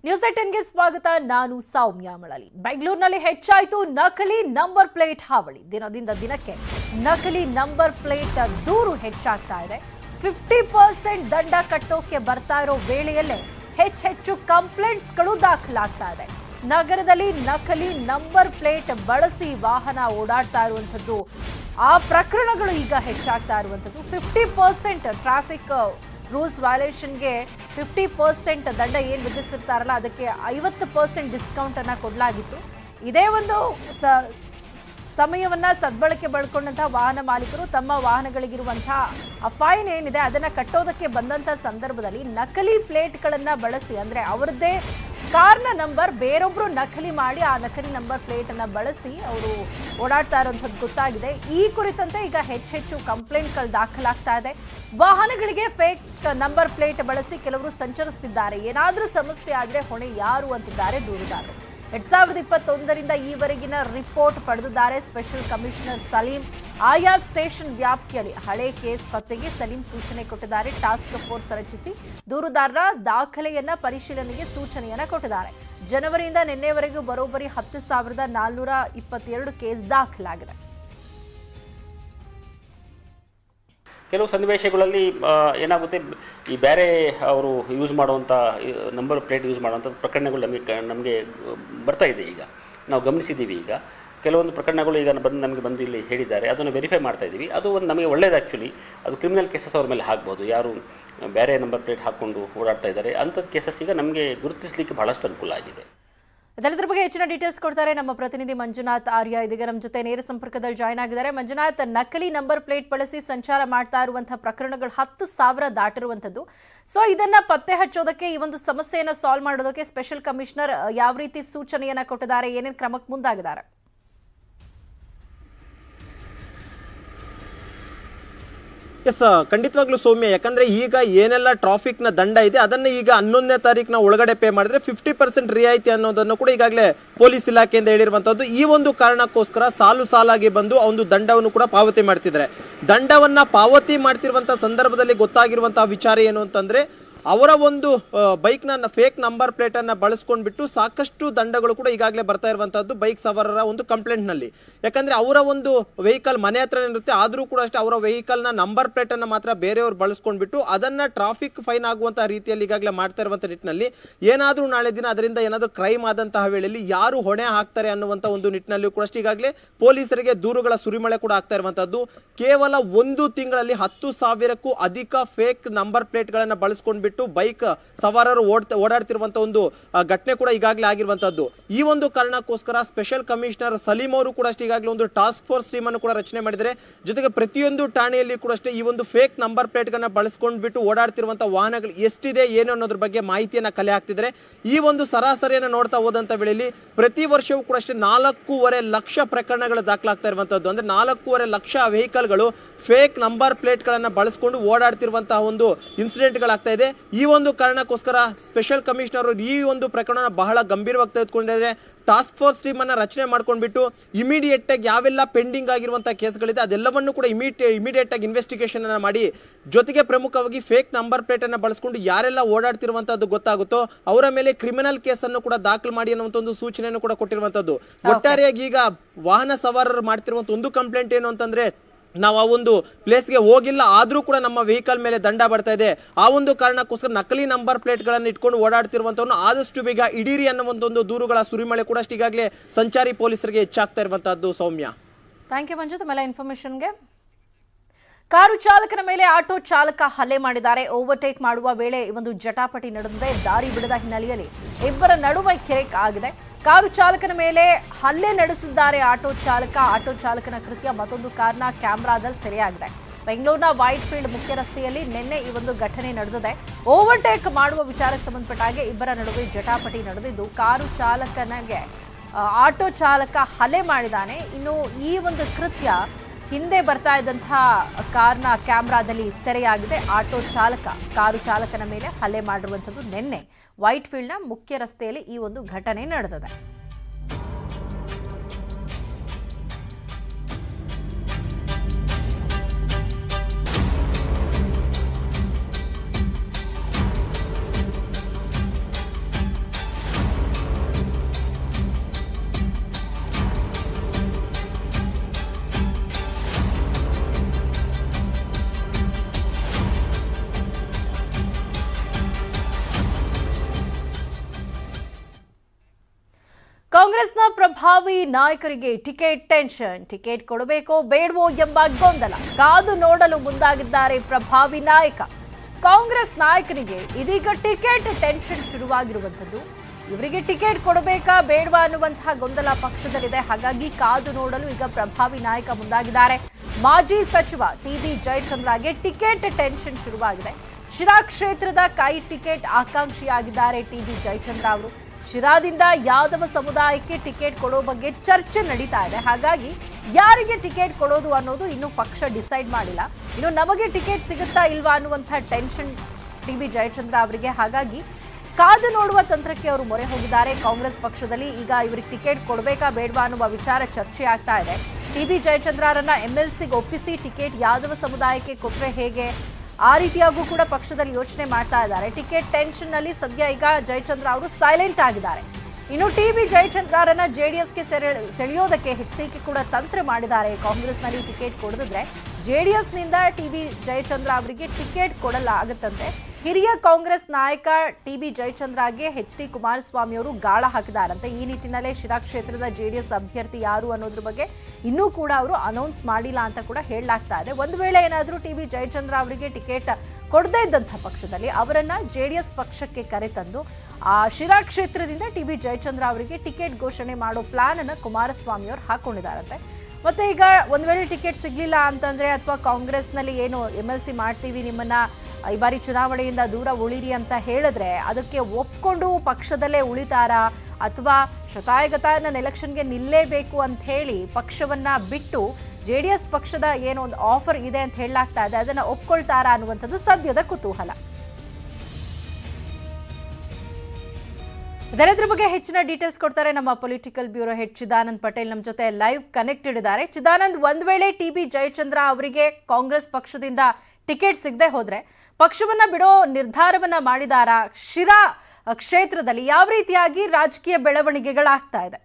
News ಟೆನ್ಗೆ ಸ್ವಾಗತ ನಾನು ಸೌಮ್ಯ ಮಳಲಿ ಬೆಂಗಳೂರಿನಲ್ಲಿ ಹೆಚ್ಚಾಯಿತು ನಕಲಿ ನಂಬರ್ ಪ್ಲೇಟ್ ಹಾವಳಿ ದಿನದಿಂದ ದಿನಕ್ಕೆ ನಕಲಿ ನಂಬರ್ ಪ್ಲೇಟ್ ದೂರು ಹೆಚ್ಚಾಗ್ತಾ ಇದೆ ಫಿಫ್ಟಿ ಪರ್ಸೆಂಟ್ ದಂಡ ಕಟ್ಟೋಕೆ ಬರ್ತಾ ಇರೋ ವೇಳೆಯಲ್ಲೇ ಹೆಚ್ಚೆಚ್ಚು ಕಂಪ್ಲೇಂಟ್ಸ್ಗಳು ದಾಖಲಾಗ್ತಾ ಇದೆ ನಗರದಲ್ಲಿ ನಕಲಿ ನಂಬರ್ ಪ್ಲೇಟ್ ಬಳಸಿ ವಾಹನ ಓಡಾಡ್ತಾ ಇರುವಂಥದ್ದು ಆ ಪ್ರಕರಣಗಳು ಈಗ ಹೆಚ್ಚಾಗ್ತಾ ಇರುವಂಥದ್ದು ಫಿಫ್ಟಿ ಪರ್ಸೆಂಟ್ ಟ್ರಾಫಿಕ್ ರೂಲ್ಸ್ ವಯಲೇಷನ್ಗೆ ಫಿಫ್ಟಿ ಪರ್ಸೆಂಟ್ ದಂಡ ಏನು ವಿಧಿಸಿರ್ತಾರಲ್ಲ ಅದಕ್ಕೆ ಐವತ್ತು ಪರ್ಸೆಂಟ್ ಡಿಸ್ಕೌಂಟ್ ಅನ್ನ ಕೊಡಲಾಗಿತ್ತು ಇದೇ ಒಂದು ಸ ಸಮಯವನ್ನ ಸದ್ಬಳಕೆ ಬಳಕೊಂಡಂತಹ ವಾಹನ ಮಾಲೀಕರು ತಮ್ಮ ವಾಹನಗಳಿಗಿರುವಂತಹ ಫೈನ್ ಏನಿದೆ ಅದನ್ನ ಕಟ್ಟೋದಕ್ಕೆ ಬಂದಂತ ಸಂದರ್ಭದಲ್ಲಿ ನಕಲಿ ಪ್ಲೇಟ್ಗಳನ್ನ ಬಳಸಿ ಅಂದ್ರೆ ಅವರದ್ದೇ ಕಾರ್ನ ನಂಬರ್ ಬೇರೊಬ್ರು ನಕಲಿ ಮಾಡಿ ಆ ನಕಲಿ ನಂಬರ್ ಪ್ಲೇಟ್ ಅನ್ನ ಬಳಸಿ ಅವರು ಓಡಾಡ್ತಾ ಇರುವಂಥದ್ದು ಗೊತ್ತಾಗಿದೆ ಈ ಕುರಿತಂತೆ ಈಗ ಹೆಚ್ಚೆಚ್ಚು ಕಂಪ್ಲೇಂಟ್ಗಳು ದಾಖಲಾಗ್ತಾ ಇದೆ ವಾಹನಗಳಿಗೆ ಫೇಕ್ ನಂಬರ್ ಪ್ಲೇಟ್ ಬಳಸಿ ಕೆಲವರು ಸಂಚರಿಸುತ್ತಿದ್ದಾರೆ ಏನಾದರೂ ಸಮಸ್ಯೆ ಆದ್ರೆ ಹೊಣೆ ಯಾರು ಅಂತಿದ್ದಾರೆ ದೂರುದಾರರು ಎರಡ್ ಸಾವಿರದ ಇಪ್ಪತ್ತೊಂದರಿಂದ ಈವರೆಗಿನ ರಿಪೋರ್ಟ್ ಪಡೆದಿದ್ದಾರೆ ಸ್ಪೆಷಲ್ ಕಮಿಷನರ್ ಸಲೀಂ ಆಯಾ ಸ್ಟೇಷನ್ ವ್ಯಾಪ್ತಿಯಲ್ಲಿ ಹಳೆ ಕೇಸ್ ಪತ್ತೆಗೆ ಸಲೀಂ ಸೂಚನೆ ಕೊಟ್ಟಿದ್ದಾರೆ ಟಾಸ್ಕ್ ಫೋರ್ಸ್ ರಚಿಸಿ ದೂರುದಾರರ ದಾಖಲೆಯನ್ನ ಪರಿಶೀಲನೆಗೆ ಸೂಚನೆಯನ್ನ ಕೊಟ್ಟಿದ್ದಾರೆ ಜನವರಿಯಿಂದ ನಿನ್ನೆವರೆಗೂ ಬರೋಬ್ಬರಿ ಹತ್ತು ಸಾವಿರದ ನಾಲ್ನೂರ ಇಪ್ಪತ್ತೆರಡು ಕೇಸ್ ದಾಖಲಾಗಿದೆ ಕೆಲವು ಸನ್ನಿವೇಶಗಳಲ್ಲಿ ಆ, ಏನಾಗುತ್ತೆ ಈ ಬೇರೆ ಅವರು ಯೂಸ್ ಮಾಡುವಂಥ ನಂಬರ್ ಪ್ಲೇಟ್ ಯೂಸ್ ಮಾಡುವಂಥ ಪ್ರಕರಣಗಳು ನಮಗೆ ಕ- ನಮಗೆ ಬರ್ತಾ ಇದೆ ಈಗ ನಾವು ಗಮನಿಸಿದ್ದೀವಿ ಈಗ ಕೆಲವೊಂದು ಪ್ರಕರಣಗಳು ಈಗ ಬಂದು ನಮಗೆ ಬಂದು ಇಲ್ಲಿ ಹೇಳಿದ್ದಾರೆ ಅದನ್ನು ವೆರಿಫೈ ಮಾಡ್ತಾ ಇದ್ದೀವಿ ಅದು ಒಂದು ನಮಗೆ ಒಳ್ಳೇದು ಆ್ಯಕ್ಚುಲಿ ಅದು ಕ್ರಿಮಿನಲ್ ಕೇಸಸ್ ಅವ್ರ ಮೇಲೆ ಹಾಕ್ಬೋದು ಯಾರು ಬೇರೆ ನಂಬರ್ ಪ್ಲೇಟ್ ಹಾಕ್ಕೊಂಡು ಓಡಾಡ್ತಾ ಇದ್ದಾರೆ ಅಂಥದ್ದು ಕೇಸಸ್ ಈಗ ನಮಗೆ ಗುರುತಿಸಲಿಕ್ಕೆ ಬಹಳಷ್ಟು ಅನುಕೂಲ ಆಗಿದೆ ಅದೆಲ್ಲದ್ರ ಬಗ್ಗೆ ಹೆಚ್ಚಿನ ಡೀಟೇಲ್ಸ್ ಕೊಡ್ತಾರೆ ನಮ್ಮ ಪ್ರತಿನಿಧಿ ಮಂಜುನಾಥ್ ಆರ್ಯ ಇದೀಗ ನಮ್ಮ ಜೊತೆ ನೇರ ಸಂಪರ್ಕದಲ್ಲಿ ಜಾಯ್ನ್ ಆಗಿದ್ದಾರೆ ಮಂಜುನಾಥ್ ನಕಲಿ ನಂಬರ್ ಪ್ಲೇಟ್ ಬಳಸಿ ಸಂಚಾರ ಮಾಡ್ತಾ ಇರುವಂತಹ ಪ್ರಕರಣಗಳು ಹತ್ತು ಸಾವಿರ ದಾಟಿರುವಂತದ್ದು ಸೊ ಇದನ್ನ ಪತ್ತೆ ಹಚ್ಚೋದಕ್ಕೆ ಈ ಒಂದು ಸಮಸ್ಯೆಯನ್ನ ಸಾಲ್ವ್ ಮಾಡೋದಕ್ಕೆ ಸ್ಪೆಷಲ್ ಕಮಿಷನರ್ ಅಹ್, ಯಾವ ರೀತಿ ಸೂಚನೆಯನ್ನ ಕೊಟ್ಟಿದ್ದಾರೆ ಏನೇನು ಕ್ರಮಕ್ಕೆ ಮುಂದಾಗಿದ್ದಾರೆ ಎಸ್ ಖಂಡಿತವಾಗ್ಲೂ ಸೌಮ್ಯ ಯಾಕಂದ್ರೆ ಈಗ ಏನೆಲ್ಲ ಟ್ರಾಫಿಕ್ನ ದಂಡ ಇದೆ ಅದನ್ನ ಈಗ ಹನ್ನೊಂದನೇ ತಾರೀಕಿನ ಒಳಗಡೆ ಪೇ ಮಾಡಿದ್ರೆ ಫಿಫ್ಟಿ ಪರ್ಸೆಂಟ್ ರಿಯಾಯಿತಿ ಅನ್ನೋದನ್ನು ಕೂಡ ಈಗಾಗಲೇ ಪೊಲೀಸ್ ಇಲಾಖೆಯಿಂದ ಹೇಳಿರುವಂತದ್ದು ಈ ಒಂದು ಕಾರಣಕ್ಕೋಸ್ಕರ ಸಾಲು ಸಾಲಾಗಿ ಬಂದು ಆ ಒಂದು ದಂಡವನ್ನು ಕೂಡ ಪಾವತಿ ಮಾಡ್ತಿದ್ದಾರೆ ದಂಡವನ್ನ ಪಾವತಿ ಮಾಡ್ತಿರುವಂತಹ ಸಂದರ್ಭದಲ್ಲಿ ಗೊತ್ತಾಗಿರುವಂತಹ ವಿಚಾರ ಏನು ಅಂತಂದ್ರೆ ಅವರ ಒಂದು ಬೈಕ್ನ ಫೇಕ್ ನಂಬರ್ ಪ್ಲೇಟನ್ನು ಬಳಸ್ಕೊಂಡ್ಬಿಟ್ಟು ಸಾಕಷ್ಟು ದಂಡಗಳು ಕೂಡ ಈಗಾಗಲೇ ಬರ್ತಾ ಇರುವಂತಹದ್ದು ಬೈಕ್ ಸವಾರರ ಒಂದು ಕಂಪ್ಲೇಂಟ್ನಲ್ಲಿ ಯಾಕಂದ್ರೆ ಅವರ ಒಂದು ವೆಹಿಕಲ್ ಮನೆ ಹತ್ರ ಇರುತ್ತೆ ಆದರೂ ಕೂಡ ಅಷ್ಟೇ ಅವರ ವೆಹಿಕಲ್ನ ನಂಬರ್ ಪ್ಲೇಟನ್ನು ಮಾತ್ರ ಬೇರೆಯವರು ಬಳಸ್ಕೊಂಡ್ಬಿಟ್ಟು ಅದನ್ನ ಟ್ರಾಫಿಕ್ ಫೈನ್ ಆಗುವಂತಹ ರೀತಿಯಲ್ಲಿ ಈಗಾಗಲೇ ಮಾಡ್ತಾ ಇರುವಂಥ ನಿಟ್ಟಿನಲ್ಲಿ ಏನಾದರೂ ನಾಳೆ ದಿನ ಅದರಿಂದ ಏನಾದರೂ ಕ್ರೈಮ್ ಆದಂತಹ ವೇಳೆಯಲ್ಲಿ ಯಾರು ಹೊಣೆ ಹಾಕ್ತಾರೆ ಅನ್ನುವಂಥ ಒಂದು ನಿಟ್ಟಿನಲ್ಲಿ ಕೂಡ ಅಷ್ಟೇ ಈಗಾಗಲೇ ಪೊಲೀಸರಿಗೆ ದೂರುಗಳ ಸುರಿಮಳೆ ಕೂಡ ಆಗ್ತಾ ಇರುವಂತದ್ದು ಕೇವಲ ಒಂದು ತಿಂಗಳಲ್ಲಿ ಹತ್ತು ಸಾವಿರಕ್ಕೂ ಅಧಿಕ ಫೇಕ್ ನಂಬರ್ ಪ್ಲೇಟ್ಗಳನ್ನು ಬಳಸ್ಕೊಂಡ್ಬಿಟ್ಟು ಬೈಕ್ ಸವಾರರು ಓಡ್ತಾ ಓಡಾಡ್ತಿರುವಂತ ಒಂದು ಆ, ಘಟನೆ ಕೂಡ ಈಗಾಗಲೇ ಆಗಿರುವಂತದ್ದು ಈ ಒಂದು ಕಾರಣಕ್ಕೋಸ್ಕರ ಸ್ಪೆಷಲ್ ಕಮಿಷನರ್ ಸಲೀಂ ಅವರು ಕೂಡ ಅಷ್ಟೇ ಈಗಾಗಲೇ ಒಂದು ಟಾಸ್ಕ್ ಫೋರ್ಸ್ ಟೀಮ್ ಅನ್ನು ಕೂಡ ರಚನೆ ಮಾಡಿದ್ದಾರೆ ಜೊತೆಗೆ ಪ್ರತಿಯೊಂದು ಠಾಣೆಯಲ್ಲಿ ಕೂಡ ಅಷ್ಟೇ ಈ ಒಂದು ಫೇಕ್ ನಂಬರ್ ಪ್ಲೇಟ್ಗಳನ್ನ ಬಳಸ್ಕೊಂಡ್ಬಿಟ್ಟು ಓಡಾಡ್ತಿರುವಂತ ವಾಹನಗಳು ಎಷ್ಟಿದೆ ಏನು ಅನ್ನೋದ್ರ ಬಗ್ಗೆ ಮಾಹಿತಿಯನ್ನ ಕಲೆ ಹಾಕ್ತಿದ್ದಾರೆ ಈ ಒಂದು ಸರಾಸರಿಯನ್ನು ನೋಡ್ತಾ ಹೋದಂತ ವೇಳೆಯಲ್ಲಿ ಪ್ರತಿ ವರ್ಷವೂ ಕೂಡ ಅಷ್ಟೇ ನಾಲ್ಕೂವರೆ ಲಕ್ಷ ಪ್ರಕರಣಗಳು ದಾಖಲಾಗ್ತಾ ಇರುವಂತದ್ದು ಅಂದ್ರೆ ನಾಲ್ಕೂವರೆ ಲಕ್ಷ ವೆಹಿಕಲ್ಗಳು ಫೇಕ್ ನಂಬರ್ ಪ್ಲೇಟ್ಗಳನ್ನ ಬಳಸ್ಕೊಂಡು ಓಡಾಡ್ತಿರುವಂತಹ ಒಂದು ಇನ್ಸಿಡೆಂಟ್ಗಳಾಗ್ತಾ ಇದೆ ಈ ಒಂದು ಕಾರಣಕ್ಕೋಸ್ಕರ ಸ್ಪೆಷಲ್ ಕಮಿಷನರ್ ಈ ಒಂದು ಪ್ರಕರಣ ಬಹಳ ಗಂಭೀರವಾಗಿ ತೆಗೆದುಕೊಂಡಿದ್ದಾರೆ ಟಾಸ್ಕ್ ಫೋರ್ಸ್ ಟೀಮ್ ಅನ್ನ ರಚನೆ ಮಾಡ್ಕೊಂಡ್ಬಿಟ್ಟು ಇಮಿಡಿಯೇಟ್ ಆಗಿ ಯಾವೆಲ್ಲ ಪೆಂಡಿಂಗ್ ಆಗಿರುವಂತಹ ಕೇಸ್ಗಳಿದೆ ಅದೆಲ್ಲವನ್ನು ಕೂಡ ಇಮಿಡಿಯೇ ಇಮಿಡಿಯೇಟ್ ಆಗಿ ಇನ್ವೆಸ್ಟಿಗೇಷನ್ ಅನ್ನ ಮಾಡಿ ಜೊತೆಗೆ ಪ್ರಮುಖವಾಗಿ ಫೇಕ್ ನಂಬರ್ ಪ್ಲೇಟ್ ಅನ್ನ ಬಳಸ್ಕೊಂಡು ಯಾರೆಲ್ಲ ಓಡಾಡ್ತಿರುವಂತದ್ದು ಗೊತ್ತಾಗುತ್ತೋ ಅವರ ಮೇಲೆ ಕ್ರಿಮಿನಲ್ ಕೇಸ್ ಅನ್ನು ಕೂಡ ದಾಖಲು ಮಾಡಿ ಅನ್ನುವಂಥ ಒಂದು ಸೂಚನೆಯನ್ನು ಕೂಡ ಕೊಟ್ಟಿರುವಂತದ್ದು ಒಟ್ಟಾರೆಯಾಗಿ ಈಗ ವಾಹನ ಸವಾರರು ಮಾಡ್ತಿರುವಂತ ಒಂದು ಕಂಪ್ಲೇಂಟ್ ಏನು ಅಂತಂದ್ರೆ ನಾವು ಆ ಒಂದು ಪ್ಲೇಸ್ಗೆ ಹೋಗಿಲ್ಲ ಆದರೂ ಕೂಡ ನಮ್ಮ ವೆಹಿಕಲ್ ಮೇಲೆ ದಂಡ ಬರ್ತಾ ಇದೆ ಆ ಒಂದು ಕಾರಣಕ್ಕೋಸ್ಕರ ನಕಲಿ ನಂಬರ್ ಪ್ಲೇಟ್ಗಳನ್ನು ಇಟ್ಕೊಂಡು ಓಡಾಡ್ತಿರುವಂಥವ್ನು ಆದಷ್ಟು ಬೇಗ ಇಡೀರಿ ಅನ್ನುವಂಥ ಒಂದು ದೂರುಗಳ ಸುರಿಮಳೆ ಕೂಡ ಅಷ್ಟು ಈಗಾಗಲೇ ಸಂಚಾರಿ ಪೊಲೀಸರಿಗೆ ಹೆಚ್ಚಾಗ್ತಾ ಇರುವಂತಹದ್ದು ಸೌಮ್ಯ ಥ್ಯಾಂಕ್ ಯು ಮಂಜು ತಮ್ಮೆಲ್ಲ ಇನ್ಫಾರ್ಮೇಶನ್ಗೆ ಕಾರು ಚಾಲಕನ ಮೇಲೆ ಆಟೋ ಚಾಲಕ ಹಲ್ಲೆ ಮಾಡಿದ್ದಾರೆ ಓವರ್ಟೇಕ್ ಮಾಡುವ ವೇಳೆ ಈ ಒಂದು ಜಟಾಪಟಿ ನಡೆದಿದೆ ದಾರಿ ಬಿಡದ ಹಿನ್ನೆಲೆಯಲ್ಲಿ ಇಬ್ಬರ ನಡುವೆ ಕೆರೆಕ್ ಆಗಿದೆ ಕಾರು ಚಾಲಕನ ಮೇಲೆ ಹಲ್ಲೆ ನಡೆಸಿದ್ದಾರೆ ಆಟೋ ಚಾಲಕ ಆಟೋ ಚಾಲಕನ ಕೃತ್ಯ ಮತ್ತೊಂದು ಕಾರ್ನ ಕ್ಯಾಮೆರಾದಲ್ಲಿ ಸೆರೆಯಾಗಿದೆ ಬೆಂಗಳೂರಿನ ವೈಟ್ ಫೀಲ್ಡ್ ಮುಖ್ಯ ರಸ್ತೆಯಲ್ಲಿ ನಿನ್ನೆ ಈ ಒಂದು ಘಟನೆ ನಡೆದಿದೆ ಓವರ್ಟೇಕ್ ಮಾಡುವ ವಿಚಾರಕ್ಕೆ ಸಂಬಂಧಪಟ್ಟ ಹಾಗೆ ಇಬ್ಬರ ನಡುವೆ ಜಟಾಪಟಿ ನಡೆದಿದ್ದು ಕಾರು ಚಾಲಕನಿಗೆ ಆ, ಆಟೋ ಚಾಲಕ ಹಲ್ಲೆ ಮಾಡಿದ್ದಾನೆ ಇನ್ನು ಈ ಒಂದು ಕೃತ್ಯ ಹಿಂದೆ ಬರ್ತಾ ಇದ್ದಂತಹ ಕಾರ್ನ ಕ್ಯಾಮ್ರಾದಲ್ಲಿ ಸೆರೆಯಾಗಿದೆ ಆಟೋ ಚಾಲಕ ಕಾರು ಚಾಲಕನ ಮೇಲೆ ಹಲ್ಲೆ ಮಾಡಿರುವಂಥದ್ದು ನಿನ್ನೆ ವೈಟ್ ಫೀಲ್ಡ್ನ ಮುಖ್ಯ ರಸ್ತೆಯಲ್ಲಿ ಈ ಒಂದು ಘಟನೆ ನಡೆದಿದೆ ಕಾಂಗ್ರೆಸ್ನ ಪ್ರಭಾವಿ ನಾಯಕರಿಗೆ ಟಿಕೆಟ್ ಟೆನ್ಷನ್ ಟಿಕೆಟ್ ಕೊಡಬೇಕೋ ಬೇಡವೋ ಎಂಬ ಗೊಂದಲ ಕಾದು ನೋಡಲು ಮುಂದಾಗಿದ್ದಾರೆ ಪ್ರಭಾವಿ ನಾಯಕ ಕಾಂಗ್ರೆಸ್ ನಾಯಕನಿಗೆ ಇದೀಗ ಟಿಕೆಟ್ ಟೆನ್ಷನ್ ಶುರುವಾಗಿರುವಂಥದ್ದು ಇವರಿಗೆ ಟಿಕೆಟ್ ಕೊಡಬೇಕಾ ಬೇಡವಾ ಅನ್ನುವಂತಹ ಗೊಂದಲ ಪಕ್ಷದಲ್ಲಿದೆ ಹಾಗಾಗಿ ಕಾದು ನೋಡಲು ಈಗ ಪ್ರಭಾವಿ ನಾಯಕ ಮುಂದಾಗಿದ್ದಾರೆ ಮಾಜಿ ಸಚಿವ ಟಿ ಬಿ ಜಯಚಂದ್ರಗೆ ಟಿಕೆಟ್ ಟೆನ್ಷನ್ ಶುರುವಾಗಿದೆ ಶಿರಾ ಕ್ಷೇತ್ರದ ಕೈ ಟಿಕೆಟ್ ಆಕಾಂಕ್ಷಿಯಾಗಿದ್ದಾರೆ ಟಿ ಬಿ ಜಯಚಂದ್ರ ಅವರು ಶಿರಾದಿಂದ ಯಾದವ ಸಮುದಾಯಕ್ಕೆ ಟಿಕೆಟ್ ಕೊಡೋ ಬಗ್ಗೆ ಚರ್ಚೆ ನಡೀತಾ ಇದೆ ಹಾಗಾಗಿ ಯಾರಿಗೆ ಟಿಕೆಟ್ ಕೊಡೋದು ಅನ್ನೋದು ಇನ್ನೂ ಪಕ್ಷ ಡಿಸೈಡ್ ಮಾಡಿಲ್ಲ ಇನ್ನು ನಮಗೆ ಟಿಕೆಟ್ ಸಿಗುತ್ತಾ ಇಲ್ವಾ ಅನ್ನುವಂಥ ಟೆನ್ಷನ್ ಟಿ ಬಿ ಜಯಚಂದ್ರ ಅವರಿಗೆ ಹಾಗಾಗಿ ಕಾದು ನೋಡುವ ತಂತ್ರಕ್ಕೆ ಅವರು ಮೊರೆ ಹೋಗಿದ್ದಾರೆ ಕಾಂಗ್ರೆಸ್ ಪಕ್ಷದಲ್ಲಿ ಈಗ ಇವರಿಗೆ ಟಿಕೆಟ್ ಕೊಡಬೇಕಾ ಬೇಡವಾ ಅನ್ನುವ ವಿಚಾರ ಚರ್ಚೆ ಆಗ್ತಾ ಇದೆ ಟಿ ಬಿ ಜಯಚಂದ್ರರನ್ನ ಎಂಎಲ್ಸಿಗೆ ಒಪ್ಪಿಸಿ ಟಿಕೆಟ್ ಯಾದವ ಸಮುದಾಯಕ್ಕೆ ಕೊಟ್ಟರೆ ಹೇಗೆ ಆ ರೀತಿಯಾಗೂ ಕೂಡ ಪಕ್ಷದಲ್ಲಿ ಯೋಚನೆ ಮಾಡ್ತಾ ಇದ್ದಾರೆ ಟಿಕೆಟ್ ಟೆನ್ಷನ್ ನಲ್ಲಿ ಸದ್ಯ ಈಗ ಜಯಚಂದ್ರ ಅವರು ಸೈಲೆಂಟ್ ಆಗಿದ್ದಾರೆ ಇನ್ನು ಟಿ ಬಿ ಜಯಚಂದ್ರರನ್ನ ಜೆಡಿಎಸ್ಗೆ ಸೆರೆ ಸೆಳೆಯೋದಕ್ಕೆ ಎಚ್ ಡಿ ಕೆ ಕೂಡ ತಂತ್ರ ಮಾಡಿದ್ದಾರೆ ಕಾಂಗ್ರೆಸ್ನಲ್ಲಿ ಟಿಕೆಟ್ ಕೊಡದಿದ್ರೆ ಜೆಡಿಎಸ್ನಿಂದ ಟಿ ಬಿ ಜಯಚಂದ್ರ ಅವರಿಗೆ ಟಿಕೆಟ್ ಕೊಡಲಾಗುತ್ತಂತೆ ಹಿರಿಯ ಕಾಂಗ್ರೆಸ್ ನಾಯಕ ಟಿ ಬಿ ಜಯಚಂದ್ರಗೆ ಎಚ್ ಡಿ ಕುಮಾರಸ್ವಾಮಿ ಅವರು ಗಾಳ ಹಾಕಿದಾರಂತೆ ಈ ನಿಟ್ಟಿನಲ್ಲೇ ಶಿರಾ ಕ್ಷೇತ್ರದ ಜೆಡಿಎಸ್ ಅಭ್ಯರ್ಥಿ ಯಾರು ಅನ್ನೋದ್ರ ಬಗ್ಗೆ ಇನ್ನೂ ಕೂಡ ಅವರು ಅನೌನ್ಸ್ ಮಾಡಿಲ್ಲ ಅಂತ ಕೂಡ ಹೇಳಲಾಗ್ತಾ ಇದೆ ಒಂದು ವೇಳೆ ಏನಾದರೂ ಟಿ ಬಿ ಜಯಚಂದ್ರ ಅವರಿಗೆ ಟಿಕೆಟ್ ಕೊಡದೇ ಇದ್ದಂಥ ಪಕ್ಷದಲ್ಲಿ ಅವರನ್ನ ಜೆಡಿಎಸ್ ಪಕ್ಷಕ್ಕೆ ಕರೆತಂದು ಆ ಶಿರಾ ಕ್ಷೇತ್ರದಿಂದ ಟಿ ಬಿ ಜಯಚಂದ್ರ ಅವರಿಗೆ ಟಿಕೆಟ್ ಘೋಷಣೆ ಮಾಡೋ ಪ್ಲಾನ್ ಅನ್ನ ಕುಮಾರಸ್ವಾಮಿ ಅವರು ಹಾಕೊಂಡಿದ್ದಾರಂತೆ ಮತ್ತೆ ಈಗ ಒಂದ್ ವೇಳೆ ಟಿಕೆಟ್ ಸಿಗ್ಲಿಲ್ಲ ಅಂತಂದ್ರೆ ಅಥವಾ ಕಾಂಗ್ರೆಸ್ನಲ್ಲಿ ಏನು ಎಮ್ ಎಲ್ ಸಿ ಮಾಡ್ತೀವಿ ನಿಮ್ಮನ್ನ ಈ ಬಾರಿ ಚುನಾವಣೆಯಿಂದ ದೂರ ಉಳಿರಿ ಅಂತ ಹೇಳಿದ್ರೆ ಅದಕ್ಕೆ ಒಪ್ಕೊಂಡು ಪಕ್ಷದಲ್ಲೇ ಉಳಿತಾರಾ ಅಥವಾ ಶತಾಯಗತಾಯ ನಾನು ಎಲೆಕ್ಷನ್ಗೆ ನಿಲ್ಲೇಬೇಕು ಅಂತ ಹೇಳಿ ಪಕ್ಷವನ್ನ ಬಿಟ್ಟು ಜೆ ಡಿ ಎಸ್ ಪಕ್ಷದ ಏನೋ ಒಂದು ಆಫರ್ ಇದೆ ಅಂತ ಹೇಳಲಾಗ್ತಾ ಇದೆ ಅದನ್ನ ಒಪ್ಕೊಳ್ತಾರಾ ಅನ್ನುವಂಥದ್ದು ಸದ್ಯದ ಕುತೂಹಲ ಇದರ ಬಗ್ಗೆ ಹೆಚ್ಚಿನ ಡೀಟೇಲ್ಸ್ ಕೊಡ್ತಾರೆ ನಮ್ಮ political bureau head Chidanand Patel ನಮ್ಮ ಜೊತೆ ಲೈವ್ ಕನೆಕ್ಟೆಡ್ ಇದ್ದಾರೆ ಚಿದಾನಂದ್ ಒಂದ್ ವೇಳೆ ಟಿ ಬಿ ಜಯಚಂದ್ರ ಅವರಿಗೆ ಕಾಂಗ್ರೆಸ್ ಪಕ್ಷದಿಂದ ಟಿಕೆಟ್ ಸಿಗದೆ ಹೋದ್ರೆ ಪಕ್ಷವನ್ನ ಬಿಡೋ ನಿರ್ಧಾರವನ್ನ ಮಾಡಿದಾರಾ ಶಿರಾ ಕ್ಷೇತ್ರದಲ್ಲಿ ಯಾವ ರೀತಿಯಾಗಿ ರಾಜಕೀಯ ಬೆಳವಣಿಗೆಗಳಾಗ್ತಾ ಇದೆ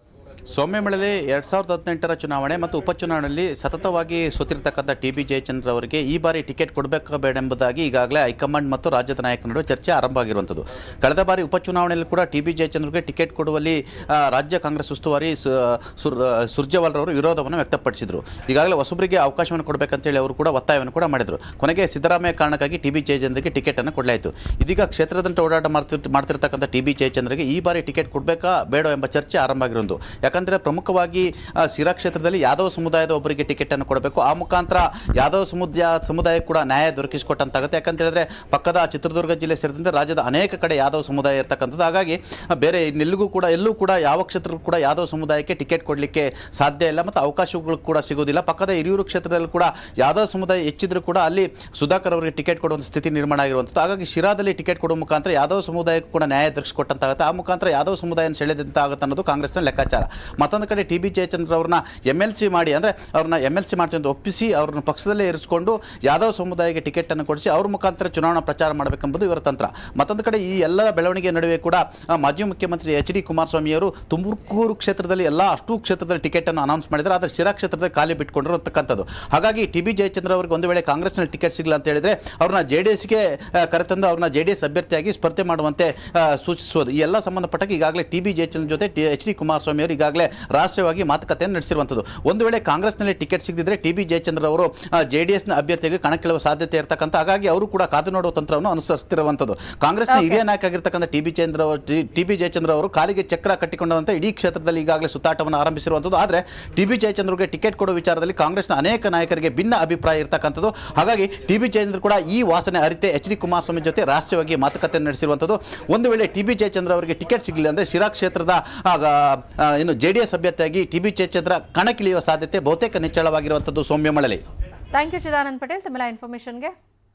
ಸೌಮ್ಯ ಮಳಲಿ ಎರಡು ಸಾವಿರದ ಹದಿನೆಂಟರ ಚುನಾವಣೆ ಮತ್ತು ಉಪಚುನಾವಣೆಯಲ್ಲಿ ಸತತವಾಗಿ ಸೋತಿರ್ತಕ್ಕಂಥ ಟಿ ಬಿ ಜಯಚಂದ್ರ ಅವರಿಗೆ ಈ ಬಾರಿ ಟಿಕೆಟ್ ಕೊಡಬೇಕಾ ಬೇಡ ಎಂಬುದಾಗಿ ಈಗಾಗಲೇ ಹೈಕಮಾಂಡ್ ಮತ್ತು ರಾಜ್ಯದ ನಾಯಕರ ನಡುವೆ ಚರ್ಚೆ ಆರಂಭ ಆಗಿರುವಂಥದ್ದು ಕಳೆದ ಬಾರಿ ಉಪಚುನಾವಣೆಯಲ್ಲಿ ಕೂಡ ಟಿ ಬಿ ಜಯಚಂದ್ರಗೆ ಟಿಕೆಟ್ ಕೊಡುವಲ್ಲಿ ಆ, ರಾಜ್ಯ ಕಾಂಗ್ರೆಸ್ ಉಸ್ತುವಾರಿ ಸು- ಸುರ್ ಸುರ್ಜೇವಾಲ್ರವರು ವಿರೋಧವನ್ನು ವ್ಯಕ್ತಪಡಿಸಿದರು ಈಗಾಗಲೇ ಹೊಸಬರಿಗೆ ಅವಕಾಶವನ್ನು ಕೊಡಬೇಕಂತೇಳಿ ಅವರು ಕೂಡ ಒತ್ತಾಯವನ್ನು ಕೂಡ ಮಾಡಿದರು ಕೊನೆಗೆ ಸಿದ್ದರಾಮಯ್ಯ ಕಾರಣಕ್ಕಾಗಿ ಟಿ ಬಿ ಜಯಚಂದ್ರಗೆ ಟಿಕೆಟನ್ನು ಕೊಡಲಾಯಿತು ಇದೀಗ ಕ್ಷೇತ್ರದಂತ ಓಡಾಟ ಮಾಡ್ತಿರ್ ಮಾಡ್ತಿರ್ತಕ್ಕಂಥ ಟಿ ಬಿ ಜಯಚಂದ್ರಗೆ ಈ ಬಾರಿ ಟಿಕೆಟ್ ಕೊಡಬೇಕಾ ಬೇಡ ಎಂಬ ಚರ್ಚೆ ಆರಂಭ ಆಗಿರೋದು ಯಾಕಂದರೆ ಪ್ರಮುಖವಾಗಿ ಆ, ಸಿರಾ ಕ್ಷೇತ್ರದಲ್ಲಿ ಯಾದವ ಸಮುದಾಯದ ಒಬ್ಬರಿಗೆ ಟಿಕೆಟನ್ನು ಕೊಡಬೇಕು ಆ ಮುಖಾಂತರ ಯಾದವ ಸಮುದಾಯ ಸಮುದಾಯ ಕೂಡ ನ್ಯಾಯ ದೊರಕಿಸಿಕೊಟ್ಟಂತಾಗುತ್ತೆ ಯಾಕಂತ ಹೇಳಿದ್ರೆ ಪಕ್ಕದ ಚಿತ್ರದುರ್ಗ ಜಿಲ್ಲೆ ಸೇರಿದಂತೆ ರಾಜ್ಯದ ಅನೇಕ ಕಡೆ ಯಾದವ ಸಮುದಾಯ ಇರ್ತಕ್ಕಂಥದ್ದು ಹಾಗಾಗಿ ಆ, ಬೇರೆ ಇನ್ನೆಲ್ಲಿಗೂ ಕೂಡ ಎಲ್ಲೂ ಕೂಡ ಯಾವ ಕ್ಷೇತ್ರಕ್ಕೂ ಕೂಡ ಯಾದವ ಸಮುದಾಯಕ್ಕೆ ಟಿಕೆಟ್ ಕೊಡಲಿಕ್ಕೆ ಸಾಧ್ಯ ಇಲ್ಲ ಮತ್ತು ಅವಕಾಶಗಳು ಕೂಡ ಸಿಗೋದಿಲ್ಲ ಪಕ್ಕದ ಹಿರಿಯೂರು ಕ್ಷೇತ್ರದಲ್ಲಿ ಕೂಡ ಯಾದವ ಸಮುದಾಯ ಹೆಚ್ಚಿದ್ರು ಕೂಡ ಅಲ್ಲಿ ಸುಧಾಕರ್ ಅವರಿಗೆ ಟಿಕೆಟ್ ಕೊಡುವಂಥ ಸ್ಥಿತಿ ನಿರ್ಮಾಣ ಆಗಿರುವಂಥದ್ದು ಹಾಗಾಗಿ ಶಿರಾದಲ್ಲಿ ಟಿಕೆಟ್ ಕೊಡುವ ಮುಖಾಂತರ ಯಾದವ ಸಮುದಾಯಕ್ಕೂ ಕೂಡ ನ್ಯಾಯ ದೊರಕಿಸಿಕೊಟ್ಟಂತಾಗುತ್ತೆ ಆ ಮುಖಾಂತರ ಯಾದವ ಸಮುದಾಯನ ಸೆಳೆದಂತಾಗುತ್ತೆ ಅನ್ನೋದು ಕಾಂಗ್ರೆಸ್ನ ಲೆಕ್ಕಾಚಾರ ಮತ್ತೊಂದು ಕಡೆ ಟಿ ಬಿ ಜಯಚಂದ್ರ ಅವ್ರನ್ನ ಎಮ್ ಎಲ್ ಸಿ ಮಾಡಿ ಅಂದರೆ ಅವ್ರನ್ನ ಎಮ್ ಎಲ್ ಸಿ ಮಾಡ್ತೀನಿ ಅಂತ ಒಪ್ಪಿಸಿ ಅವ್ರನ್ನ ಪಕ್ಷದಲ್ಲೇ ಇರಿಸಿಕೊಂಡು ಯಾದವ ಸಮುದಾಯಕ್ಕೆ ಟಿಕೆಟನ್ನು ಕೊಡಿಸಿ ಅವ್ರ ಮುಖಾಂತರ ಚುನಾವಣಾ ಪ್ರಚಾರ ಮಾಡಬೇಕೆಂಬುದು ಇವರ ತಂತ್ರ ಮತ್ತೊಂದು ಕಡೆ ಈ ಎಲ್ಲ ಬೆಳವಣಿಗೆ ನಡುವೆ ಕೂಡ ಆ, ಮಾಜಿ ಮುಖ್ಯಮಂತ್ರಿ ಎಚ್ ಡಿ ಕುಮಾರಸ್ವಾಮಿಯವರು ತುಮಕೂರು ಕ್ಷೇತ್ರದಲ್ಲಿ ಎಲ್ಲ ಅಷ್ಟು ಕ್ಷೇತ್ರದಲ್ಲಿ ಟಿಕೆಟನ್ನು ಅನೌನ್ಸ್ ಮಾಡಿದ್ದಾರೆ ಆದರೆ ಶಿರಾ ಕ್ಷೇತ್ರದಲ್ಲಿ ಖಾಲಿ ಬಿಟ್ಕೊಂಡಿರತಕ್ಕಂಥದ್ದು ಹಾಗಾಗಿ ಟಿ ಬಿ ಜಯಚಂದ್ರ ಅವರಿಗೆ ಒಂದು ವೇಳೆ ಕಾಂಗ್ರೆಸ್ನಲ್ಲಿ ಟಿಕೆಟ್ ಸಿಗಲ್ಲ ಅಂತ ಹೇಳಿದ್ರೆ ಅವ್ರನ್ನ ಜೆ ಡಿ ಎಸ್ಗೆ ಕರೆತಂದು ಅವ್ರನ್ನ ಜೆ ಡಿ ಎಸ್ ಅಭ್ಯರ್ಥಿಯಾಗಿ ಸ್ಪರ್ಧೆ ಮಾಡುವಂತೆ ಆ, ಸೂಚಿಸುವುದು ಈ ಎಲ್ಲ ಸಂಬಂಧಪಟ್ಟಾಗ ಈಗಾಗಲೇ ಟಿ ಬಿ ಜಯಚಂದ್ರ ಜೊತೆ ಎಚ್ ಡಿ ಕುಮಾರಸ್ವಾಮಿ ಅವರು ಈಗಾಗಲೇ ರಹಸ್ಯವಾಗಿ ಮಾತುಕತೆಯನ್ನು ನಡೆಸಿರುವಂಥದ್ದು ಒಂದು ವೇಳೆ ಕಾಂಗ್ರೆಸ್ನಲ್ಲಿ ಟಿಕೆಟ್ ಸಿಗದಿದ್ರೆ ಟಿ ಬಿ ಜಯಚಂದ್ರ ಅವರು ಜೆ ಡಿ ಎಸ್ನ ಅಭ್ಯರ್ಥಿಯಾಗಿ ಕಣಕ್ಕಿಳುವ ಸಾಧ್ಯತೆ ಇರತಕ್ಕಂಥ ಹಾಗಾಗಿ ಅವರು ಕೂಡ ಕಾದು ನೋಡುವ ತಂತ್ರವನ್ನು ಅನುಸರಿಸುತ್ತಿರುವಂಥದ್ದು ಕಾಂಗ್ರೆಸ್ನ Okay. ಹಿರಿಯ ನಾಯಕ ಆಗಿರ್ತಕ್ಕಂಥ T B Chandra T B Jayachandra ಅವರು ಕಾಲಿಗೆ ಚಕ್ರ ಕಟ್ಟಿಕೊಂಡಂತೆ ಇಡೀ ಕ್ಷೇತ್ರದಲ್ಲಿ ಈಗಾಗಲೇ ಸುತ್ತಾಟವನ್ನು ಆರಂಭಿಸಿರುವಂಥದ್ದು ಆದರೆ ಟಿ ಬಿ ಜಯಚಂದ್ರಗೆ ಟಿಕೆಟ್ ಕೊಡುವ ವಿಚಾರದಲ್ಲಿ ಕಾಂಗ್ರೆಸ್ನ ಅನೇಕ ನಾಯಕರಿಗೆ ಭಿನ್ನ ಅಭಿಪ್ರಾಯ ಇರತಕ್ಕಂಥದ್ದು ಹಾಗಾಗಿ ಟಿ ಬಿ ಜಯಚಂದ್ರ ಕೂಡ ಈ ವಾಸನೆ ಅರಿತೆ ಎಚ್ ಡಿ ಕುಮಾರಸ್ವಾಮಿ ಜೊತೆ ರಹಸ್ಯವಾಗಿ ಮಾತುಕತೆ ನಡೆಸಿರುವಂಥದ್ದು ಒಂದು ವೇಳೆ ಟಿ ಬಿ ಜಯಚಂದ್ರ ಅವರಿಗೆ ಟಿಕೆಟ್ ಸಿಗಲಿಲ್ಲ ಅಂದರೆ ಶಿರಾ ಕ್ಷೇತ್ರದ ಆಗ, ಆ, ಏನು ಜೆ ಡಿ ಎಸ್ ಅಭ್ಯರ್ಥಿಯಾಗಿ ಟಿ ಬಿ ಜಯಚಂದ್ರ ಕಣಕ್ಕಿಳಿಯುವ ಸಾಧ್ಯತೆ ಬಹುತೇಕ ನಿಚ್ಚಳವಾಗಿರುವಂಥದ್ದು ಸೌಮ್ಯ ಮಳಲಿ ಥ್ಯಾಂಕ್ ಯು ಚಿದಾನಂದ್ ಪಟೇಲ್ ತಮ್ಮೆಲ್ಲ ಇನ್ಫಾರ್ಮೇಶನ್ಗೆ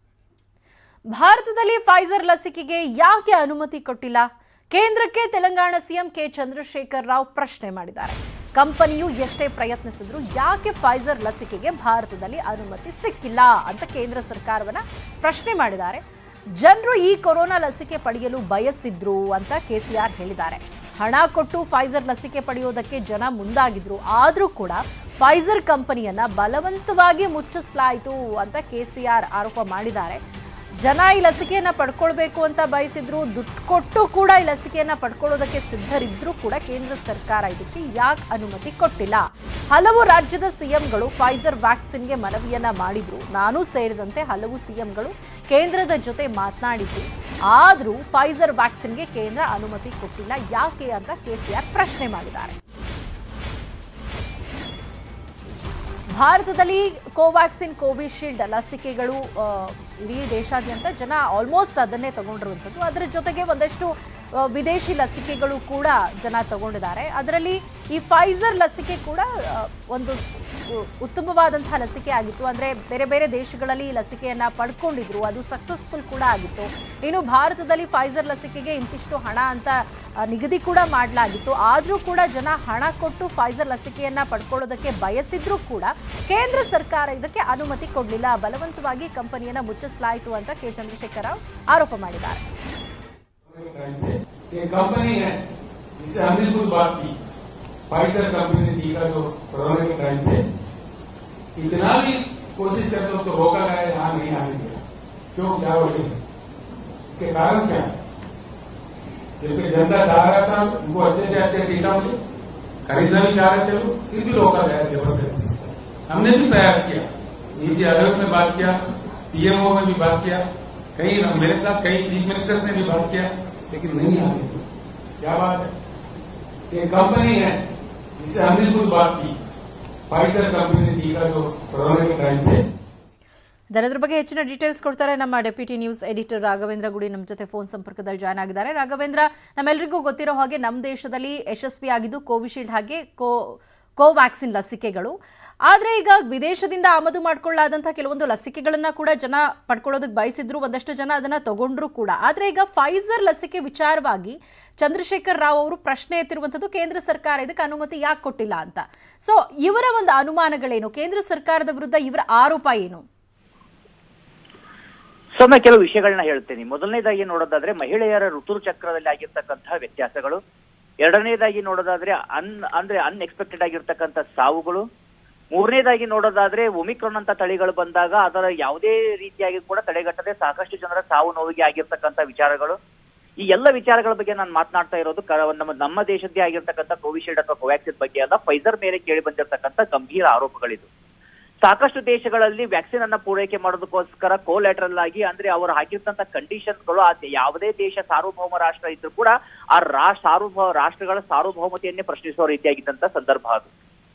ಭಾರತದಲ್ಲಿ ಫೈಸರ್ ಲಸಿಕೆಗೆ ಯಾಕೆ ಅನುಮತಿ ಕೊಟ್ಟಿಲ್ಲ ಕೇಂದ್ರಕ್ಕೆ ತೆಲಂಗಾಣ ಸಿಎಂ ಕೆ ಚಂದ್ರಶೇಖರ್ ರಾವ್ ಪ್ರಶ್ನೆ ಮಾಡಿದ್ದಾರೆ ಕಂಪನಿಯು ಎಷ್ಟೇ ಪ್ರಯತ್ನಿಸಿದ್ರು ಯಾಕೆ ಫೈಸರ್ ಲಸಿಕೆಗೆ ಭಾರತದಲ್ಲಿ ಅನುಮತಿ ಸಿಕ್ಕಿಲ್ಲ ಅಂತ ಕೇಂದ್ರ ಸರ್ಕಾರವನ್ನ ಪ್ರಶ್ನೆ ಮಾಡಿದ್ದಾರೆ ಜನರು ಈ ಕೊರೋನಾ ಲಸಿಕೆ ಪಡೆಯಲು ಬಯಸಿದ್ರು ಅಂತ ಕೆಸಿಆರ್ ಹೇಳಿದ್ದಾರೆ ಹಣ ಕೊಟ್ಟು ಫೈಸರ್ ಲಸಿಕೆ ಪಡೆಯೋದಕ್ಕೆ ಜನ ಮುಂದಾಗಿದ್ರು ಆದರೂ ಕೂಡ ಫೈಸರ್ ಕಂಪನಿಯನ್ನ ಬಲವಂತವಾಗಿ ಮುಚ್ಚಿಸಲಾಯಿತು ಅಂತ ಕೆಸಿಆರ್ ಆರೋಪ ಮಾಡಿದ್ದಾರೆ ಜನ ಈ ಲಸಿಕೆಯನ್ನ ಪಡ್ಕೊಳ್ಬೇಕು ಅಂತ ಬಯಸಿದ್ರು ದುಡ್ಡು ಕೊಟ್ಟು ಕೂಡ ಈ ಲಸಿಕೆಯನ್ನ ಪಡ್ಕೊಳ್ಳೋದಕ್ಕೆ ಸಿದ್ಧರಿದ್ರೂ ಕೂಡ ಕೇಂದ್ರ ಸರ್ಕಾರ ಇದಕ್ಕೆ ಯಾಕೆ ಅನುಮತಿ ಕೊಟ್ಟಿಲ್ಲ ಹಲವು ರಾಜ್ಯದ ಸಿಎಂಗಳು ಫೈಸರ್ ವ್ಯಾಕ್ಸಿನ್ಗೆ ಮನವಿಯನ್ನ ಮಾಡಿದ್ರು ನಾನು ಸೇರಿದಂತೆ ಹಲವು ಸಿಎಂಗಳು ಕೇಂದ್ರದ ಜೊತೆ ಮಾತನಾಡಿದ್ರು ಆದ್ರೂ ಫೈಸರ್ ವ್ಯಾಕ್ಸಿನ್ಗೆ ಕೇಂದ್ರ ಅನುಮತಿ ಕೊಟ್ಟಿಲ್ಲ ಯಾಕೆ ಅಂತ ಕೆಸಿಆರ್ ಪ್ರಶ್ನೆ ಮಾಡಿದ್ದಾರೆ ಭಾರತದಲ್ಲಿ ಕೋವ್ಯಾಕ್ಸಿನ್ ಕೋವಿಶೀಲ್ಡ್ ಲಸಿಕೆಗಳು ಆ, ಇಡೀ ದೇಶಾದ್ಯಂತ ಜನ ಆಲ್ಮೋಸ್ಟ್ ಅದನ್ನೇ ತಗೊಂಡಿರುವಂಥದ್ದು ಅದರ ಜೊತೆಗೆ ಒಂದಷ್ಟು ಆ, ವಿದೇಶಿ ಲಸಿಕೆಗಳು ಕೂಡ ಜನ ತಗೊಂಡಿದ್ದಾರೆ ಅದರಲ್ಲಿ ಈ ಫೈಸರ್ ಲಸಿಕೆ ಕೂಡ ಆ, ಒಂದು ಉ- ಉತ್ತಮವಾದಂತಹ ಲಸಿಕೆ ಆಗಿತ್ತು ಅಂದ್ರೆ ಬೇರೆ ಬೇರೆ ದೇಶಗಳಲ್ಲಿ ಈ ಲಸಿಕೆಯನ್ನ ಪಡ್ಕೊಂಡಿದ್ರು ಅದು ಸಕ್ಸಸ್ಫುಲ್ ಕೂಡ ಆಗಿತ್ತು ಇನ್ನು ಭಾರತದಲ್ಲಿ ಫೈಸರ್ ಲಸಿಕೆಗೆ ಇಂತಿಷ್ಟು ಹಣ ಅಂತ ಆ, ನಿಗದಿ ಕೂಡ ಮಾಡಲಾಗಿತ್ತು ಆದರೂ ಕೂಡ ಜನ ಹಣ ಕೊಟ್ಟು ಫೈಸರ್ ಲಸಿಕೆಯನ್ನ ಪಡ್ಕೊಳ್ಳೋದಕ್ಕೆ ಬಯಸಿದ್ರೂ ಕೂಡ ಕೇಂದ್ರ ಸರ್ಕಾರ ಇದಕ್ಕೆ ಅನುಮತಿ ಕೊಡಲಿಲ್ಲ ಬಲವಂತವಾಗಿ ಕಂಪನಿಯನ್ನ ಮುಚ್ಚಿಸಲಾಯಿತು ಅಂತ ಕೆ ಚಂದ್ರಶೇಖರ ರಾವ್ ಆರೋಪ ಮಾಡಿದ್ದಾರೆ टाइम पे ये कंपनी है जिससे हमने कुछ बात की फाइजर कंपनी ने टीका जो कोरोना के टाइम पे इतना भी कोशिश करते उसको रोका गया यहाँ नहीं आने दिया क्यों क्या वजह है इसके कारण क्या है? जबकि जनता चाह रहा था उनको अच्छे से अच्छे टीका मिले खरीदना भी चाह रहे थे वो फिर भी रोका गया जबरदस्ती से हमने भी प्रयास किया नीति आयोग में बात किया पीएमओ में भी बात किया कई मेरे साथ कई चीफ मिनिस्टर्स ने भी बात किया लेकिन नहीं आने दिया क्या बात है ये कंपनी है जिससे हमने कुछ बात की फाइजर कंपनी ने टीका जो कोरोना के टाइम पे ಇದರ ಬಗ್ಗೆ ಹೆಚ್ಚಿನ ಡೀಟೇಲ್ಸ್ ಕೊಡ್ತಾರೆ ನಮ್ಮ ಡೆಪ್ಯೂಟಿ ನ್ಯೂಸ್ ಎಡಿಟರ್ ರಾಘವೇಂದ್ರ ಗುಡಿ ನಮ್ಮ ಜೊತೆ ಫೋನ್ ಸಂಪರ್ಕದಲ್ಲಿ ಜಾಯ್ನ್ ಆಗಿದ್ದಾರೆ ರಾಘವೇಂದ್ರ ನಮ್ಮೆಲ್ಲರಿಗೂ ಗೊತ್ತಿರೋ ಹಾಗೆ ನಮ್ಮ ದೇಶದಲ್ಲಿ ಯಶಸ್ವಿಯಾಗಿದ್ದು ಕೋವಿಶೀಲ್ಡ್ ಹಾಗೆ ಕೋ ಕೋವ್ಯಾಕ್ಸಿನ್ ಲಸಿಕೆಗಳು ಆದರೆ ಈಗ ವಿದೇಶದಿಂದ ಆಮದು ಮಾಡ್ಕೊಳ್ಳಾದಂತಹ ಕೆಲವೊಂದು ಲಸಿಕೆಗಳನ್ನ ಕೂಡ ಜನ ಪಡ್ಕೊಳ್ಳೋದಕ್ಕೆ ಬಯಸಿದ್ರು ಒಂದಷ್ಟು ಜನ ಅದನ್ನ ತಗೊಂಡ್ರು ಕೂಡ ಆದರೆ ಈಗ ಫೈಸರ್ ಲಸಿಕೆ ವಿಚಾರವಾಗಿ ಚಂದ್ರಶೇಖರ್ ರಾವ್ ಅವರು ಪ್ರಶ್ನೆ ಎತ್ತಿರುವಂಥದ್ದು ಕೇಂದ್ರ ಸರ್ಕಾರ ಇದಕ್ಕೆ ಅನುಮತಿ ಯಾಕೆ ಕೊಟ್ಟಿಲ್ಲ ಅಂತ ಸೊ ಇವರ ಒಂದು ಅನುಮಾನಗಳೇನು ಕೇಂದ್ರ ಸರ್ಕಾರದ ವಿರುದ್ಧ ಇವರ ಆರೋಪ ಏನು ಸೊಮ್ಮೆ ಕೆಲವು ವಿಷಯಗಳನ್ನ ಹೇಳ್ತೇನೆ ಮೊದಲನೇದಾಗಿ ನೋಡೋದಾದ್ರೆ ಮಹಿಳೆಯರ ಋತು ಚಕ್ರದಲ್ಲಿ ಆಗಿರ್ತಕ್ಕಂತಹ ವ್ಯತ್ಯಾಸಗಳು ಎರಡನೇದಾಗಿ ನೋಡೋದಾದ್ರೆ ಅನ್ ಅಂದ್ರೆ ಅನ್ಎಕ್ಸ್ಪೆಕ್ಟೆಡ್ ಆಗಿರ್ತಕ್ಕಂಥ ಸಾವುಗಳು ಮೂರನೇದಾಗಿ ನೋಡೋದಾದ್ರೆ ಒಮಿಕ್ರಾನ್ ಅಂತ ತಳಿಗಳು ಬಂದಾಗ ಅದರ ಯಾವುದೇ ರೀತಿಯಾಗಿ ಕೂಡ ತಡೆಗಟ್ಟದೆ ಸಾಕಷ್ಟು ಜನರ ಸಾವು ನೋವಿಗೆ ಆಗಿರ್ತಕ್ಕಂಥ ವಿಚಾರಗಳು ಈ ಎಲ್ಲ ವಿಚಾರಗಳ ಬಗ್ಗೆ ನಾನು ಮಾತನಾಡ್ತಾ ಇರೋದು ಕ- ನಮ್ಮ ನಮ್ಮ ದೇಶದ್ದೇ ಆಗಿರ್ತಕ್ಕಂಥ ಕೋವಿಶೀಲ್ಡ್ ಅಥವಾ ಕೋವ್ಯಾಕ್ಸಿನ್ ಬಗ್ಗೆ ಅಲ್ಲ ಫೈಸರ್ ಮೇಲೆ ಕೇಳಿ ಬಂದಿರತಕ್ಕಂಥ ಗಂಭೀರ ಆರೋಪಗಳಿದು ಸಾಕಷ್ಟು ದೇಶಗಳಲ್ಲಿ ವ್ಯಾಕ್ಸಿನ್ ಅನ್ನ ಪೂರೈಕೆ ಮಾಡೋದಕ್ಕೋಸ್ಕರ ಕೋಲ್ಯಾಟ್ರಲ್ ಆಗಿ ಅಂದ್ರೆ ಅವರು ಹಾಕಿರ್ತಂತ ಕಂಡೀಷನ್ಸ್ಗಳು ಆ ಯಾವುದೇ ದೇಶ ಸಾರ್ವಭೌಮ ರಾಷ್ಟ್ರ ಇದ್ರೂ ಕೂಡ ಆ ರಾಷ್ಟ್ರ ಸಾರ್ವಭೌಮ ರಾಷ್ಟ್ರಗಳ ಸಾರ್ವಭೌಮತೆಯನ್ನೇ ಪ್ರಶ್ನಿಸುವ ರೀತಿಯಾಗಿದ್ದಂತ ಸಂದರ್ಭ ಅದು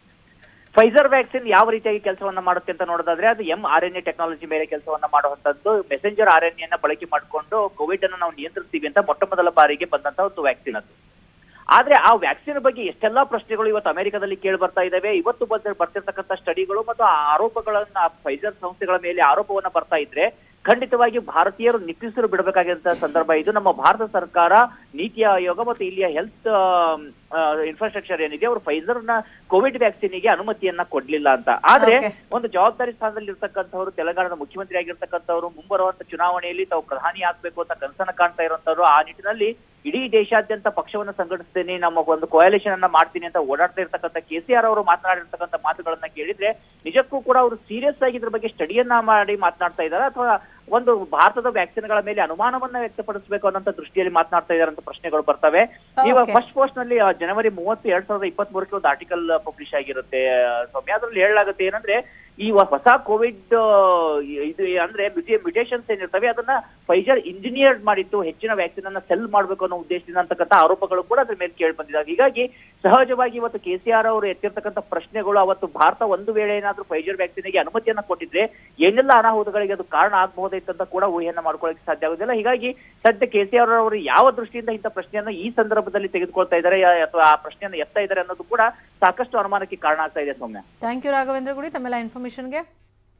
ಫೈಸರ್ ವ್ಯಾಕ್ಸಿನ್ ಯಾವ ರೀತಿಯಾಗಿ ಕೆಲಸವನ್ನ ಮಾಡುತ್ತೆ ಅಂತ ನೋಡೋದಾದ್ರೆ ಅದು M R N A technology ಮೇಲೆ ಕೆಲಸವನ್ನ ಮಾಡುವಂತದ್ದು ಮೆಸೆಂಜರ್ ಆರ್ ಎನ್ ಎನ್ನ ಬಳಕೆ ಮಾಡಿಕೊಂಡು ಕೋವಿಡ್ ಅನ್ನು ನಾವು ನಿಯಂತ್ರಿಸ್ತೀವಿ ಅಂತ ಮೊಟ್ಟ ಮೊದಲ ಬಾರಿಗೆ ಬಂದಂತ ಒಂದು ವ್ಯಾಕ್ಸಿನ್ ಅದು ಆದ್ರೆ ಆ ವ್ಯಾಕ್ಸಿನ್ ಬಗ್ಗೆ ಎಷ್ಟೆಲ್ಲಾ ಪ್ರಶ್ನೆಗಳು ಇವತ್ತು ಅಮೆರಿಕದಲ್ಲಿ ಕೇಳಿ ಬರ್ತಾ ಇದಾವೆ ಇವತ್ತು ಬಂದ ಬರ್ತಿರ್ತಕ್ಕಂಥ ಸ್ಟಡಿಗಳು ಮತ್ತು ಆ ಆರೋಪಗಳನ್ನ ಫೈಸರ್ ಸಂಸ್ಥೆಗಳ ಮೇಲೆ ಆರೋಪವನ್ನ ಬರ್ತಾ ಇದ್ರೆ ಖಂಡಿತವಾಗಿ ಭಾರತೀಯರು ನಿಟ್ಟುಸಿರು ಬಿಡಬೇಕಾಗಿದ್ದ ಸಂದರ್ಭ ಇದು ನಮ್ಮ ಭಾರತ ಸರ್ಕಾರ ನೀತಿ ಆಯೋಗ ಮತ್ತು ಇಲ್ಲಿಯ ಹೆಲ್ತ್ ಇನ್ಫ್ರಾಸ್ಟ್ರಕ್ಚರ್ ಏನಿದೆ ಅವರು ಫೈಸರ್ ನ ಕೋವಿಡ್ ವ್ಯಾಕ್ಸಿನ್ಗೆ ಅನುಮತಿಯನ್ನ ಕೊಡ್ಲಿಲ್ಲ ಅಂತ ಆದ್ರೆ Okay. ಒಂದು ಜವಾಬ್ದಾರಿ ಸ್ಥಾನದಲ್ಲಿ ಇರ್ತಕ್ಕಂಥವ್ರು ತೆಲಂಗಾಣದ ಮುಖ್ಯಮಂತ್ರಿ ಆಗಿರ್ತಕ್ಕಂಥವ್ರು ಮುಂಬರುವಂತ ಚುನಾವಣೆಯಲ್ಲಿ ತಾವು ಪ್ರಧಾನಿ ಆಗ್ಬೇಕು ಅಂತ ಕನಸನ್ನ ಕಾಣ್ತಾ ಇರುವಂತವ್ರು ಆ ನಿಟ್ಟಿನಲ್ಲಿ ಇಡೀ ದೇಶಾದ್ಯಂತ ಪಕ್ಷವನ್ನ ಸಂಘಟಿಸ್ತೇನೆ ನಮ್ಮ ಒಂದು ಕೋಯಲೇಷನ್ ಅನ್ನ ಮಾಡ್ತೀನಿ ಅಂತ ಓಡಾಡ್ತಾ ಇರ್ತಕ್ಕಂಥ ಕೆ ಸಿ ಆರ್ ಅವರು ಮಾತನಾಡಿರ್ತಕ್ಕಂಥ ಮಾತುಗಳನ್ನ ಕೇಳಿದ್ರೆ ನಿಜಕ್ಕೂ ಕೂಡ ಅವರು ಸೀರಿಯಸ್ ಆಗಿ ಇದ್ರ ಬಗ್ಗೆ ಸ್ಟಡಿಯನ್ನ ಮಾಡಿ ಮಾತನಾಡ್ತಾ ಇದ್ದಾರೆ ಅಥವಾ ಒಂದು ಭಾರತದ ವ್ಯಾಕ್ಸಿನ್ಗಳ ಮೇಲೆ ಅನುಮಾನವನ್ನ ವ್ಯಕ್ತಪಡಿಸಬೇಕು ಅನ್ನೋಂಥ ದೃಷ್ಟಿಯಲ್ಲಿ ಮಾತನಾಡ್ತಾ ಇದ್ದಾರೆ ಅಂತ ಪ್ರಶ್ನೆಗಳು ಬರ್ತವೆ ಇವಾಗ Okay. ಫಸ್ಟ್ ಪೋಸ್ಟ್ ನಲ್ಲಿ ಆ, ಜನವರಿ ಮೂವತ್ತು ಎರಡ್ ಸಾವಿರದ ಇಪ್ಪತ್ತ್ ಮೂರಕ್ಕೆ ಒಂದು ಆರ್ಟಿಕಲ್ ಪಬ್ಲಿಷ್ ಆಗಿರುತ್ತೆ ಆ, ಸೌಮ್ಯ ಅದ್ರಲ್ಲಿ ಹೇಳಲಾಗುತ್ತೆ ಏನಂದ್ರೆ ಈ ವ- ಹೊಸ ಕೋವಿಡ್ ಇದು ಅಂದ್ರೆ ಮ್ಯುಟೇಷನ್ಸ್ ಏನಿರ್ತವೆ ಅದನ್ನ ಫೈಜರ್ ಇಂಜಿನಿಯರ್ ಮಾಡಿತ್ತು ಹೆಚ್ಚಿನ ವ್ಯಾಕ್ಸಿನ್ ಅನ್ನ ಸೆಲ್ ಮಾಡಬೇಕು ಅನ್ನೋ ಉದ್ದೇಶದಿಂದ ಅಂತಕ್ಕಂಥ ಆರೋಪಗಳು ಕೂಡ ಅದ್ರ ಮೇಲೆ ಕೇಳಿ ಬಂದಿದ್ದಾವೆ ಹೀಗಾಗಿ ಸಹಜವಾಗಿ ಇವತ್ತು ಕೆ ಸಿ ಆರ್ ಅವರು ಎತ್ತಿರ್ತಕ್ಕಂಥ ಪ್ರಶ್ನೆಗಳು ಅವತ್ತು ಭಾರತ ಒಂದು ವೇಳೆ ಏನಾದ್ರೂ ಫೈಜರ್ ವ್ಯಾಕ್ಸಿನ್ಗೆ ಅನುಮತಿಯನ್ನ ಕೊಟ್ಟಿದ್ರೆ ಏನೆಲ್ಲ ಅನಾಹುತಗಳಿಗೆ ಅದು ಕಾರಣ ಆಗಬಹುದೈತೆ ಅಂತ ಕೂಡ ಊಹೆಯನ್ನ ಮಾಡ್ಕೊಳ್ಳಕ್ಕೆ ಸಾಧ್ಯ ಆಗುದಿಲ್ಲ ಹೀಗಾಗಿ ಸದ್ಯ ಕೆ ಸಿ ಆರ್ ಅವರು ಯಾವ ದೃಷ್ಟಿಯಿಂದ ಇಂಥ ಪ್ರಶ್ನೆಯನ್ನ ಈ ಸಂದರ್ಭದಲ್ಲಿ ತೆಗೆದುಕೊಳ್ತಾ ಇದ್ದಾರೆ ಯಾ- ಅಥವಾ ಆ ಪ್ರಶ್ನೆಯನ್ನ ಎತ್ತಾ ಇದ್ದಾರೆ ಅನ್ನೋದು ಕೂಡ ಸಾಕಷ್ಟು ಅನುಮಾನಕ್ಕೆ ಕಾರಣ ಆಗ್ತಾ ಇದೆ ಸೌಮ್ಯ ಥ್ಯಾಂಕ್ ಯು ರಾಘವೇಂದ್ರ ಗುಡಿ ತಮ್ಮೆಲ್ಲ ಇನ್ಫಾರ್ಮೇಶನ್ಗೆ